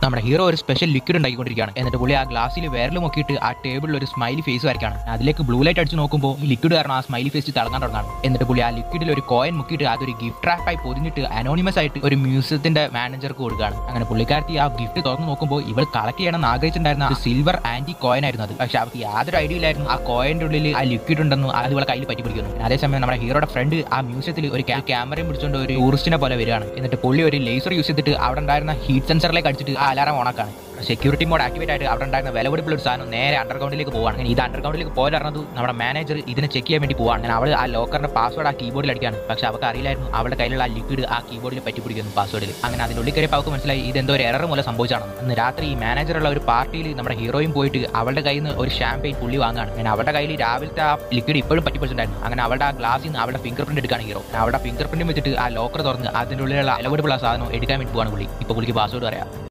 നമ്മുടെ ഹീറോ ഒരു special liquid ഉണ്ടാക്കിക്കൊണ്ടിരിക്കുകയാണ് എന്നിട്ട് പുള്ളി ആ ഗ്ലാസ്സിൽ വിരൽ നോക്കിയിട്ട് ആ ടേബിളിൽ ഒരു സ്മൈലി ഫേസ് വരയ്ക്കാണ് അതിലേക്ക് ബ്ലൂ ലൈറ്റ് അടിച്ച് നോക്കുമ്പോൾ ഈ ലിക്വിഡ് കാരണം ആ സ്മൈലി ഫേസ് തിളങ്ങാൻ തുടങ്ങാണ് എന്നിട്ട് പുള്ളി ആ ലിക്വിഡിൽ ഒരു കോയിൻ മുക്കിയിട്ട് അതൊരു ഗിഫ്റ്റ് ട്രാപ്പായി പൊതിഞ്ഞിട്ട് അനോണിമസ് ആയിട്ട് ഒരു മ്യൂസിയത്തിന്റെ മാനേജർക്ക് കൊടുക്കുകയാണ് അങ്ങനെ പുള്ളിക്കാരത്തി ആ ഗിഫ്റ്റ് തുറന്ന് നോക്കുമ്പോൾ ഇവൾ കളക്ട് ചെയ്യണമെന്ന് ആഗ്രഹിച്ചിട്ടുണ്ടായിരുന്ന ഒരു സിൽവർ ആന്റി കോയിൻ ആയിരുന്നു അത് പക്ഷെ അവർക്ക് യാതൊരു ഐഡിയ ഇല്ലായിരുന്നു ആ കോയിന്റെ ഉള്ളിൽ ആ ലിക്വിഡ് ഉണ്ടെന്ന് അത് ഇവളെ കയ്യിൽ പറ്റി പിടിക്കുന്നു അതേസമയം നമ്മുടെ ഹീറോയുടെ ഫ്രണ്ട് ആ മ്യൂസിയത്തിൽ ഒരു ക്യാ- ക്യാമറയും പിടിച്ചുകൊണ്ട് ഒരു ടൂറിസ്റ്റിനെ പോലെ വരികയാണ് എന്നിട്ട് പുള്ളി ഒരു ലേസർ യൂസ് ചെയ്തിട്ട് അവിടെ ഉണ്ടായിരുന്ന ഹീറ്റ് സെൻസറിലേക്ക് അടിച്ചിട്ട് ആ അലാറം ഓണാക്കാണ് സെക്യൂരിറ്റി മോഡ് ആക്ടിവേറ്റ് ആയിട്ട് അവിടെ ഉണ്ടായിരുന്ന വിലപിടിപ്പുള്ള ഒരു സാധനം നേരെ അണ്ടർഗ്രൗണ്ടിലേക്ക് പോവാണ് അങ്ങനെ ഇത് അണ്ടർഗ്രൗണ്ടിലേക്ക് പോയാൽ നമ്മുടെ മാനേജർ ഇതിനെ ചെക്ക് ചെയ്യാൻ വേണ്ടി പോവാണ് അങ്ങനെ അവൾ ആ ലോക്കറിന്റെ പാസ്വേഡ് ആ കീബോർഡിൽ അടിക്കാണ് പക്ഷെ അവർക്ക് അറിയില്ലായിരുന്നു അവളുടെ കയ്യിലുള്ള ആ ലിക്വിഡ് ആ കീബോർഡിൽ പറ്റി പിടിക്കുന്നു പാസ്വേഡിൽ അങ്ങനെ അതിന്റെ ഉള്ളിൽ കയറിയപ്പോൾ അവർക്ക് മനസ്സിലായി ഇത് എന്തോ ഒരു എറർ മൂലം സംഭവിച്ചാണ് അന്ന് രാത്രി ഈ മാനേജറുള്ള ഒരു പാർട്ടിയിൽ നമ്മുടെ ഹീറോയും പോയിട്ട് അവളുടെ കയ്യിൽ നിന്ന് ഒരു ഷാമ്പെയിൻ പുള്ളി വാങ്ങാണ് അങ്ങനെ അവളുടെ കയ്യിൽ രാവിലത്തെ ആ ലിക്വിഡ് ഇപ്പോഴും പറ്റി പിടിച്ചിട്ടുണ്ടായിരുന്നു അങ്ങനെ അവളുടെ ആ ഗ്ലാസ്സിൽ നിന്ന് അവളുടെ ഫിംഗർ പ്രിന്റ് എടുക്കാണ് ഹീറോ അവളുടെ ഫിംഗർ പ്രിന്റ് വെച്ചിട്ട് ആ ലോക്കർ തുറന്ന് അതിൻ്റെ ഉള്ളിലുള്ള വിലപിടിപ്പുള്ള സാധനം എടുക്കാൻ വേണ്ടി പോവാണ് പുള്ളി ഇപ്പോൾ പുള്ളിക്ക് പാസ്വേഡ് പറയാം